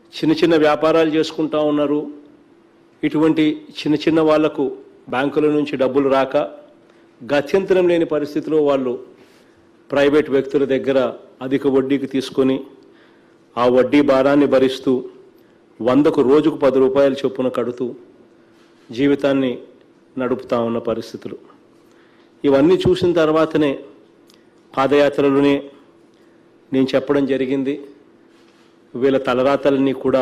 చిన్న చిన్న వ్యాపారాలు చేసుకుంటా ఉన్నారు ఇటువంటి చిన్న చిన్న వాళ్లకు బ్యాంకుల నుంచి డబ్బులు రాక గత్యంతరం లేని పరిస్థితిలో వాళ్ళు ప్రైవేట్ వ్యక్తుల దగ్గర అధిక వడ్డీకి తీసుకొని ఆ వడ్డీ భారాన్ని భరిస్తూ వందకు రోజుకు పది రూపాయల చొప్పున కడుతూ జీవితాన్ని నడుపుతా ఉన్న పరిస్థితులు ఇవన్నీ చూసిన తర్వాతనే పాదయాత్రలోనే నేను చెప్పడం జరిగింది వీళ్ళ తలరాతలన్నీ కూడా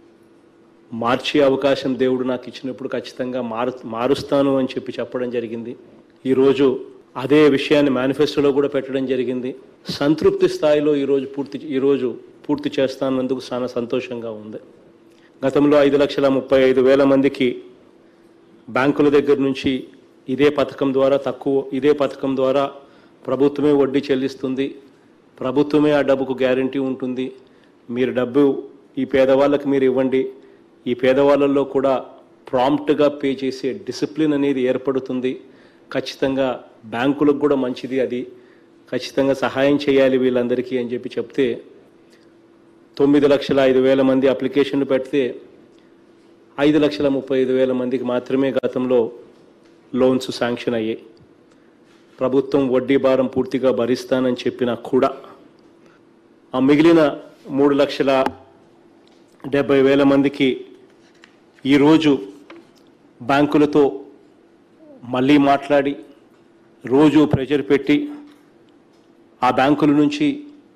మార్చే అవకాశం దేవుడు నాకు ఇచ్చినప్పుడు ఖచ్చితంగా మారు మారుస్తాను అని చెప్పి చెప్పడం జరిగింది ఈరోజు అదే విషయాన్ని మేనిఫెస్టోలో కూడా పెట్టడం జరిగింది సంతృప్తి స్థాయిలో ఈరోజు పూర్తి ఈరోజు పూర్తి చేస్తానందుకు చాలా సంతోషంగా ఉంది గతంలో ఐదు లక్షల ముప్పై ఐదు వేల మందికి బ్యాంకుల దగ్గర నుంచి ఇదే పథకం ద్వారా తక్కువ ఇదే పథకం ద్వారా ప్రభుత్వమే వడ్డీ చెల్లిస్తుంది ప్రభుత్వమే ఆ డబ్బుకు గ్యారంటీ ఉంటుంది మీరు డబ్బు ఈ పేదవాళ్ళకి మీరు ఇవ్వండి ఈ పేదవాళ్ళల్లో కూడా ప్రాంప్ట్గా పే చేసే డిసిప్లిన్ అనేది ఏర్పడుతుంది ఖచ్చితంగా బ్యాంకులకు కూడా మంచిది అది ఖచ్చితంగా సహాయం చేయాలి వీళ్ళందరికీ అని చెప్పి చెప్తే తొమ్మిది లక్షల ఐదు వేల మంది అప్లికేషన్లు పెడితే ఐదు లక్షల ముప్పై ఐదు వేల మందికి మాత్రమే గతంలో లోన్స్ శాంక్షన్ అయ్యాయి ప్రభుత్వం వడ్డీ భారం పూర్తిగా భరిస్తానని చెప్పినా కూడా ఆ మిగిలిన మూడు లక్షల డెబ్బై వేల మందికి ఈరోజు బ్యాంకులతో మళ్ళీ మాట్లాడి రోజు ప్రెషర్ పెట్టి ఆ బ్యాంకుల నుంచి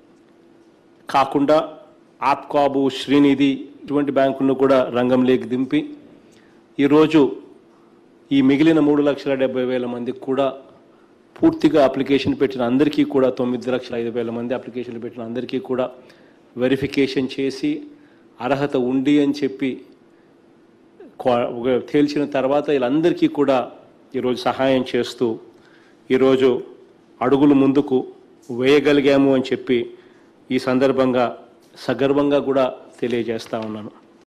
కాకుండా ఆప్కాబు శ్రీనిధి ఇటువంటి బ్యాంకులను కూడా రంగంలోకి దింపి ఈరోజు ఈ మిగిలిన మూడు లక్షల డెబ్బై వేల మందికి కూడా పూర్తిగా అప్లికేషన్ పెట్టిన అందరికీ కూడా తొమ్మిది లక్షల ఐదు వేల మంది అప్లికేషన్లు పెట్టిన అందరికీ కూడా వెరిఫికేషన్ చేసి అర్హత ఉంది అని చెప్పి క్వా- ఒక తేల్చిన తర్వాత వీళ్ళందరికీ కూడా ఈరోజు సహాయం చేస్తూ ఈరోజు అడుగులు ముందుకు వేయగలిగాము అని చెప్పి ఈ సందర్భంగా సగర్వంగా కూడా తెలియజేస్తా ఉన్నాను